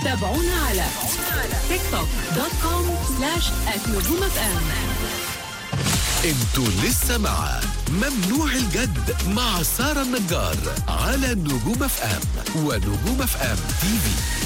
تابعونا على تيك توك دوت كوم سلاش نجوم اف ام انتوا لسه مع ممنوع الجد مع سارة النجار على نجوم اف ام ونجوم اف ام تي في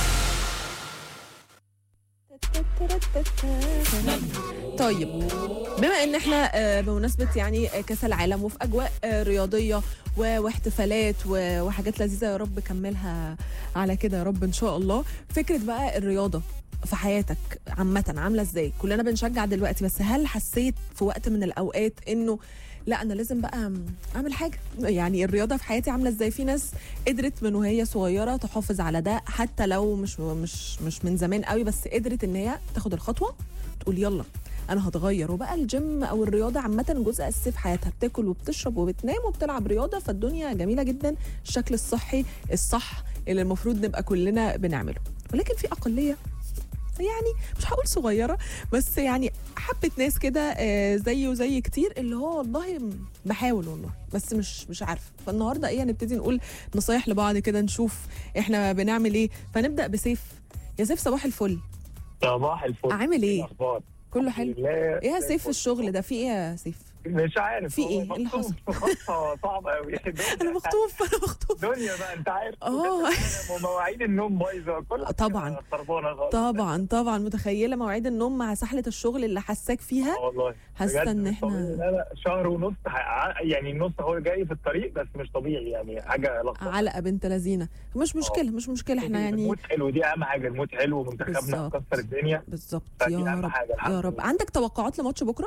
طيب بما ان احنا آه، بمناسبه يعني آه، كاس العالم وفي اجواء آه، رياضيه و- واحتفالات و- وحاجات لذيذه يا رب كملها على كده يا رب ان شاء الله فكره بقى الرياضه في حياتك عامة عاملة ازاي؟ كلنا بنشجع دلوقتي بس هل حسيت في وقت من الأوقات إنه لا أنا لازم بقى أعمل حاجة يعني الرياضة في حياتي عاملة ازاي؟ في ناس قدرت من وهي صغيرة تحافظ على ده حتى لو مش مش مش من زمان قوي بس قدرت إن هي تاخد الخطوة تقول يلا انا هتغير وبقى الجيم او الرياضه عامه جزء اساسي في حياتها بتاكل وبتشرب وبتنام وبتلعب رياضه فالدنيا جميله جدا الشكل الصحي الصح اللي المفروض نبقى كلنا بنعمله ولكن في اقليه يعني مش هقول صغيره بس يعني حبه ناس كده آه، زي وزي كتير اللي هو والله م- بحاول والله بس مش مش عارفه فالنهارده ايه هنبتدي نقول نصايح لبعض كده نشوف احنا بنعمل ايه فنبدا بسيف يا سيف صباح الفل صباح الفل عامل ايه؟ الاخبار كله حلو لا ايه يا سيف الشغل ده في ايه يا سيف مش عارف في والله إيه؟ إيه اللي مخطوف في خطه صعبه قوي انا مخطوف انا مخطوف دنيا بقى انت عارف آه. ومواعيد النوم بايظه كل طبعاً. حاجة خربانه خالص طبعا طبعا متخيله مواعيد النوم مع سحله الشغل اللي حساك فيها آه والله حاسة بجد إن مش إحنا- طبيعي. لا لا شهر ونص ح- يعني النص هو جاي في الطريق بس مش طبيعي يعني حاجه لخبطه علقه بنت لذينه مش مشكله مش مشكله احنا يعني الموت حلو دي اهم حاجه الموت حلو ومنتخبنا بالظبط. مكسر الدنيا بالظبط فدي يا أهم رب حاجة، الحمد يا رب لله. عندك توقعات لماتش بكره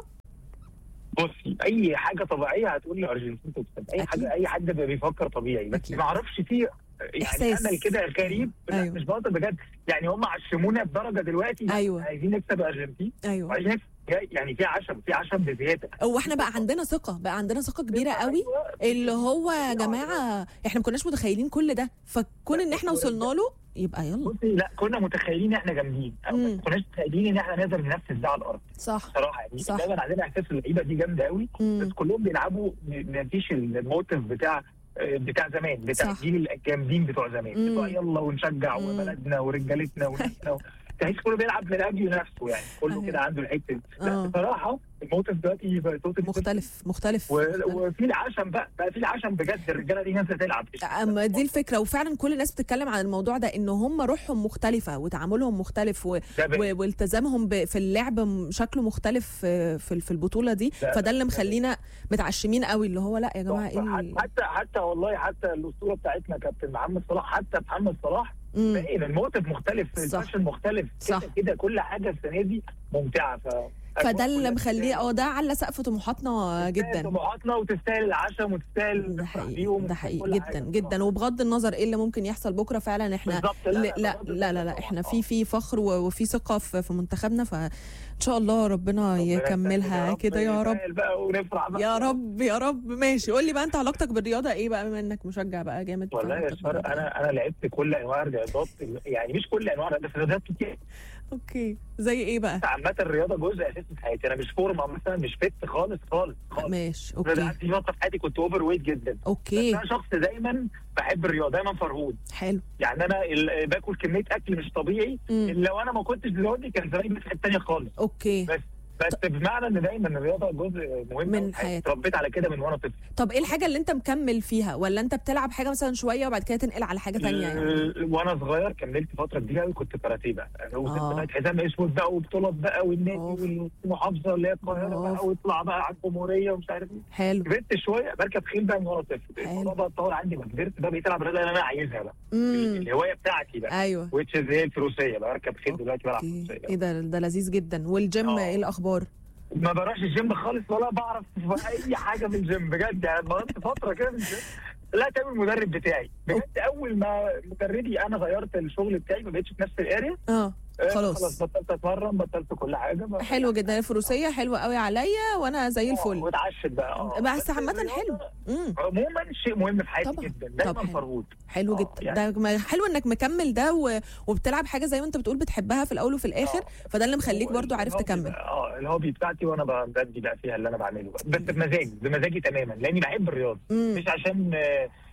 بصي اي حاجه طبيعيه هتقول لي ارجنتين تكسب اي أكيد. حاجه اي حد بيفكر طبيعي بس أكيد. ما اعرفش فيه يعني إحساس. امل كده غريب لا أيوه. مش بهزر بجد يعني هم عشمونا بدرجه دلوقتي لا، أيوه. عايزين نكسب الارجنتين ايوه وعايزين نكسب جاي- يعني في عشم في عشم بزياده هو احنا بقى عندنا ثقه بقى عندنا ثقه كبيره قوي أيوة. اللي هو يا جماعه احنا ما كناش متخيلين كل ده فكون ان احنا وصلنا له يبقى يلا بصي لا كنا متخيلين احنا جامدين أو مم. ما كناش متخيلين ان احنا نقدر ننفذ ده على الارض صح صراحه يعني صح. دايما عندنا احساس اللعيبه دي جامده قوي بس مم. كلهم بيلعبوا ما فيش الموتيف بتاع بتاع زمان بتاع صح. الجيل الجامدين بتوع زمان مم. بتوع يلا ونشجع مم. وبلدنا ورجالتنا وناسنا تحس كله بيلعب من اجل نفسه يعني كله أيوة. كده عنده الحته دي آه. لا بصراحه الموتيف دلوقتي بقى توتال مختلف مختلف, و- مختلف. وفي العشم بقى بقى في العشم بجد الرجاله دي نازله تلعب اما دي الفكره وفعلا كل الناس بتتكلم عن الموضوع ده ان هم روحهم مختلفه وتعاملهم مختلف و... ده بقى. و... والتزامهم ب... في اللعب م- شكله مختلف في في في البطوله دي لا، فده اللي لا، مخلينا متعشمين قوي اللي هو لا يا جماعه ايه حتى ال- حتى حتى والله حتى الاسطوره بتاعتنا كابتن محمد صلاح حتى محمد صلاح مم. باين الموتيف مختلف صح. الفاشن مختلف صح. كده كده كل حاجه السنه دي ممتعه ف فده اللي مخليه اه ده على سقف طموحاتنا جدا طموحاتنا وتستاهل العشم وتستاهل ده نفرح حقيقي بيهم ده حقيقي وكل جدا حاجة. جدا وبغض النظر ايه اللي ممكن يحصل بكره فعلا احنا بالظبط. لا، لا لا، لا بغض لا لا, النظر لا طبعاً. احنا آه. في في فخر و- وفي ثقه في, في منتخبنا فان شاء الله ربنا ربنا يكملها يسهل كده يا رب يسهل بقى ونفرح بقى يا رب يا رب ماشي قول لي بقى انت علاقتك بالرياضه ايه بقى بما انك مشجع بقى جامد والله يا فعلاقتك ساره بالرياضة إيه؟ انا انا لعبت كل انواع الرياضات يعني مش كل انواع بس رياضات كتير اوكي زي ايه بقى عامه الرياضه جزء اساسي في حياتي انا مش فورمه مثلا مش فت خالص خالص خالص ماشي انا اوكي عندي فتره في حياتي كنت اوفر ويت جدا بس اوكي انا شخص دايما بحب الرياضه دايما فرهود حلو يعني انا ال- باكل كميه اكل مش طبيعي مم. لو انا ما كنتش دلوقتي كان زماني في حته ثانيه خالص اوكي بس بس بمعنى ان دايما الرياضه جزء مهم من أوي في حياتي. حياتك. اتربيت على كده من وانا طفل طب ايه الحاجه اللي انت مكمل فيها ولا انت بتلعب حاجه مثلا شويه وبعد كده تنقل على حاجه تانية يعني ال- وانا صغير كملت فتره كبيره قوي كنت كاراتيه بقى آه. وصلت لغايه حزام اسود بقى وبطولات بقى والنادي أوف. والمحافظه اللي هي القاهره أوف. بقى واطلع بقى على الجمهوريه ومش عارف ايه حلو كبرت شويه بركب خيل بقى من وانا طفل حلو. الموضوع بقى اتطور عندي ما كبرت بقى بقيت العب الرياضه اللي انا عايزها بقى امم الهوايه بتاعتي بقى ايوه ويتش هي الفروسيه بقى بركب خيل دلوقتي بلعب اوكي فروسيه ايه ده ده لذيذ جدا والجيم آه. ايه الاخبار ما بروحش الجيم خالص ولا بعرف في اي حاجه من الجيم بجد يعني اتمرنت فتره كده من الجيم لا تعمل المدرب بتاعي بجد اول ما مدربي انا غيرت الشغل بتاعي ما بقتش في نفس الاريا اه آه، خلاص. خلاص بطلت اتمرن بطلت كل حاجه بقى- حلو جدا الفروسيه حلوه قوي عليا وانا زي آه، الفل واتعشت بقى اه بس عامه الرياضة حلو امم عموما شيء مهم في حياتي طبعاً. جدا طب دايما حلو. فرهود حلو آه، جدا يعني- ده ما- حلو انك مكمل ده و... وبتلعب حاجه زي ما انت بتقول بتحبها في الاول وفي الاخر آه. فده اللي مخليك برضو عارف الهوبي تكمل بقى- اه الهوبي بتاعتي وانا ب- بدي بقى فيها اللي انا بعمله بقى. بس بمزاج بمزاجي تماما لاني بحب الرياضه امم مش عشان آه،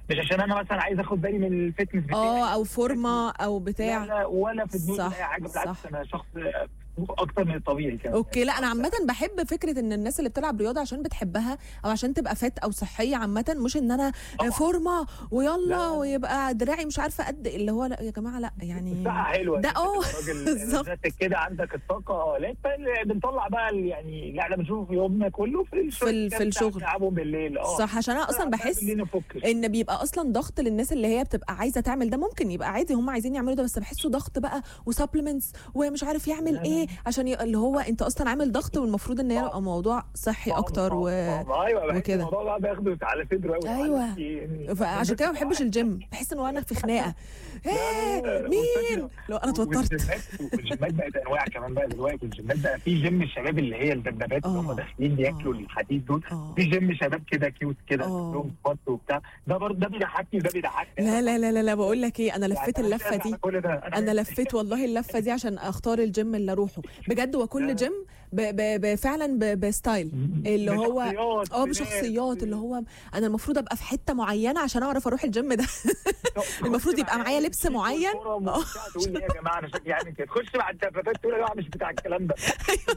مش عشان انا مثلا عايز اخد بالي من الفتنس بتاعي اه او فورمه او لا بتاع لا ولا في دماغي صح، اي حاجه بالعكس صح. انا شخص اكتر من الطبيعي كمان اوكي لا انا عامه بحب فكره ان الناس اللي بتلعب رياضه عشان بتحبها او عشان تبقى فات او صحيه عامه مش ان انا طبعاً. فورمه ويلا لا. ويبقى دراعي مش عارفه قد اللي هو لا يا جماعه لا يعني الساعة حلوة ده إنك اه تبقى راجل بالظبط. ذاتك كده عندك الطاقة اه لا انت اللي بنطلع بقى ال- يعني اللي احنا بنشوفه في يومنا كله في الشغل ال- في كده بتاع الشغل. نلعبهم بالليل اه صح عشان انا اصلا بحس خلينا نفك ان بيبقى اصلا ضغط للناس اللي هي بتبقى عايزه تعمل ده ممكن يبقى عادي هم عايزين يعملوا ده بس بحسه ضغط بقى وسبلمنتس ومش عارف يعمل لا، لا. ايه عشان ي... اللي هو انت اصلا عامل ضغط والمفروض ان هي طبعاً. يبقى موضوع صحي طبعاً، اكتر و طبعاً، طبعاً. ايوه بحس وكده. الموضوع بقى بياخده على صدره قوي أيوة. فعشان كده ما بحبش الجيم بحس ان هو انا في خناقه ايه لا، مين لو انا اتوترت والجيمات والجيمات بقت انواع كمان بقى دلوقتي الجيمات بقى في جيم الشباب اللي هي الدبابات اللي هم آه. داخلين بياكلوا آه. الحديد دول آه. في جيم شباب كده كيوت كده آه. لهم خط وبتاع ده برضه ده بيضحكني وده بيضحكني لا لا لا لا, لا بقول لك ايه انا يعني لفيت أنا مش اللفه قادر دي على كل ده. انا لفيت والله اللفه دي عشان اختار الجيم اللي اروحه بجد وكل جيم ب ب ب فعلا ب بستايل اللي هو بشخصيات، اه بناس. بشخصيات اللي هو انا المفروض ابقى في حته معينه عشان اعرف اروح الجيم ده المفروض يبقى معايا لبس معين. اه تقول لي يا جماعه انا شكلي يعني كده تخش مع الدبابات تقول يا جماعه مش بتاع الكلام ده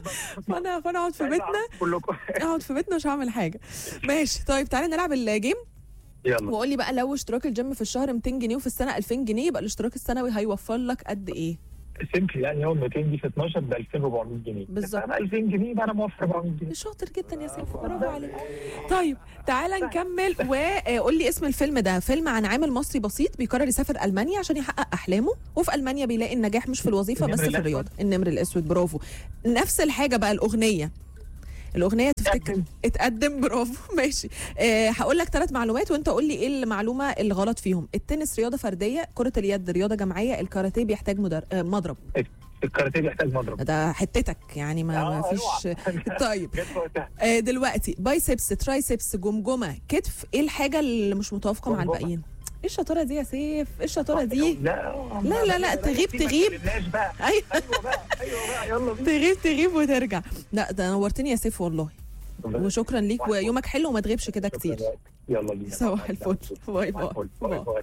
فانا فانا اقعد في بيتنا كلكم اقعد في بيتنا مش هعمل حاجه ماشي طيب تعالى نلعب الجيم يلا وقول لي بقى لو اشتراك الجيم في الشهر 200 جنيه وفي السنه 2000 جنيه يبقى الاشتراك السنوي هيوفر لك قد ايه سيمبلي يعني يوم 200 دي في 12 ب 2400 جنيه بالظبط. انا 2000 جنيه يبقى انا موفر 400 جنيه شاطر جدا يا سيف برافو عليك طيب تعالى نكمل وقول لي اسم الفيلم ده فيلم عن عامل مصري بسيط بيقرر يسافر المانيا عشان يحقق احلامه وفي المانيا بيلاقي النجاح مش في الوظيفه بس النمر في الأسود. الرياضه النمر الاسود برافو نفس الحاجه بقى الاغنيه الاغنيه تفتكر اتقدم. اتقدم برافو ماشي أه هقول لك ثلاث معلومات وانت قول لي ايه المعلومه اللي غلط فيهم التنس رياضه فرديه كره اليد رياضه جماعيه الكاراتيه بيحتاج مدر... آه، مضرب الكاراتيه بيحتاج مضرب ده حتتك يعني ما, ما آه، فيش أيوة. طيب جت في وقتها آه، دلوقتي بايسبس ترايسبس جمجمه كتف ايه الحاجه اللي مش متوافقه مع جمجمة. الباقيين ايه الشطاره دي يا سيف ايه الشطاره دي لا لا، لا، لا، تغيب، دي ما تغيب. تكلمناش بقى ايوه ايوه بقى ايوه بقى يلا بينا تغيب تغيب وترجع لا ده نورتني يا سيف والله وشكرا ليك ويومك حلو وما تغيبش كده كتير يلا بينا صباح الفل باي باي باي باي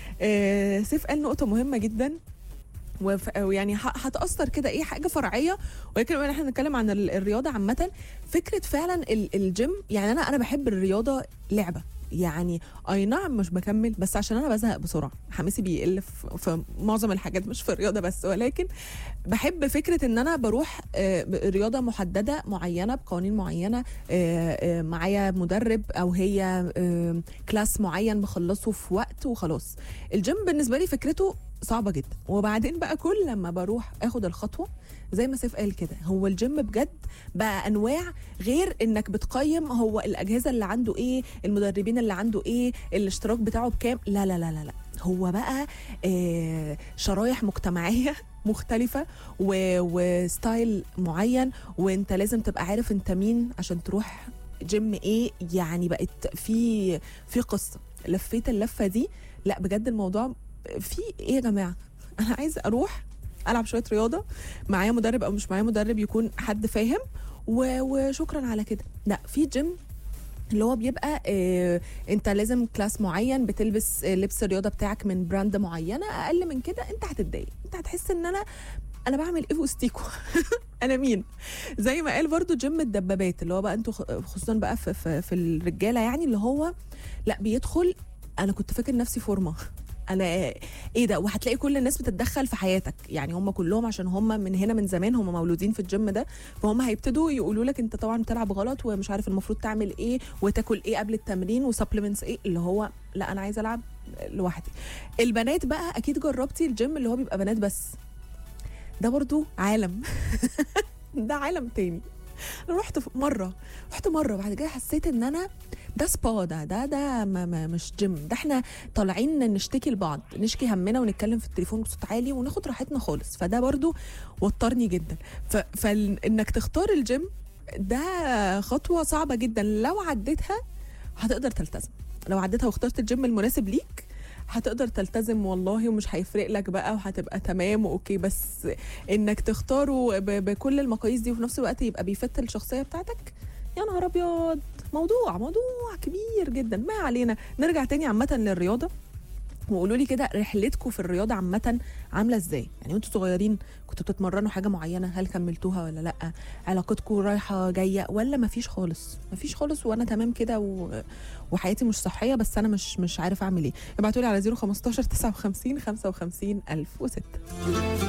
آه، سيف قال نقطة مهمة جدا وف- ويعني ه- هتأثر كده ايه حاجة فرعية ولكن بما ان احنا بنتكلم عن ال- الرياضة عامة فكرة فعلا ال- الجيم يعني انا انا بحب الرياضة لعبة يعني اي نعم مش بكمل بس عشان انا بزهق بسرعه حماسي بيقل في, في معظم الحاجات مش في الرياضه بس ولكن بحب فكره ان انا بروح آه، ب- رياضه محدده معينه بقوانين معينه آه، آه، معايا مدرب او هي آه، كلاس معين بخلصه في وقت وخلاص الجيم بالنسبه لي فكرته صعبه جدا وبعدين بقى كل لما بروح اخد الخطوه زي ما سيف قال كده هو الجيم بجد بقى انواع غير انك بتقيم هو الاجهزه اللي عنده ايه المدربين اللي عنده ايه الاشتراك بتاعه بكام لا لا لا لا, لا. هو بقى آه شرايح مجتمعيه مختلفة و... وستايل معين وانت لازم تبقى عارف انت مين عشان تروح جيم ايه يعني بقت في في قصة لفيت اللفة دي لا بجد الموضوع في ايه يا جماعة انا عايز اروح العب شوية رياضة معايا مدرب او مش معايا مدرب يكون حد فاهم و... وشكرا على كده لا في جيم اللي هو بيبقى آه انت لازم كلاس معين بتلبس آه لبس الرياضه بتاعك من براند معينه اقل من كده انت هتتضايق انت هتحس ان انا انا بعمل ايه في وسطيكوا انا مين زي ما قال برضو جيم الدبابات اللي هو بقى انتوا خ- خصوصا بقى في, في, في الرجاله يعني اللي هو لا بيدخل انا كنت فاكر نفسي فورمه انا ايه ده وهتلاقي كل الناس بتتدخل في حياتك يعني هم كلهم عشان هم من هنا من زمان هم مولودين في الجيم ده فهم هيبتدوا يقولوا لك انت طبعا بتلعب غلط ومش عارف المفروض تعمل ايه وتاكل ايه قبل التمرين وسبلمنتس ايه اللي هو لا انا عايزه العب لوحدي البنات بقى اكيد جربتي الجيم اللي هو بيبقى بنات بس ده برضو عالم ده عالم تاني انا رحت ف- مره رحت مره بعد كده حسيت ان انا ده سبا ده ده ده ما ما مش جيم ده احنا طالعين نشتكي لبعض نشكي همنا ونتكلم في التليفون بصوت عالي وناخد راحتنا خالص فده برضو وترني جدا ف- فانك تختار الجيم ده خطوه صعبه جدا لو عديتها هتقدر تلتزم لو عديتها واخترت الجيم المناسب ليك هتقدر تلتزم والله ومش هيفرق لك بقى وهتبقى تمام واوكي بس انك تختاره ب- بكل المقاييس دي وفي نفس الوقت يبقى بيفت الشخصيه بتاعتك يا نهار ابيض موضوع موضوع كبير جدا ما علينا نرجع تاني عامه للرياضه وقولوا لي كده رحلتكم في الرياضه عامه عامله ازاي يعني وانتوا صغيرين كنتوا بتتمرنوا حاجه معينه هل كملتوها ولا لا علاقتكم رايحه جايه ولا مفيش خالص مفيش خالص وانا تمام كده و... وحياتي مش صحيه بس انا مش مش عارف اعمل ايه ابعتوا لي على 015 59 55 1006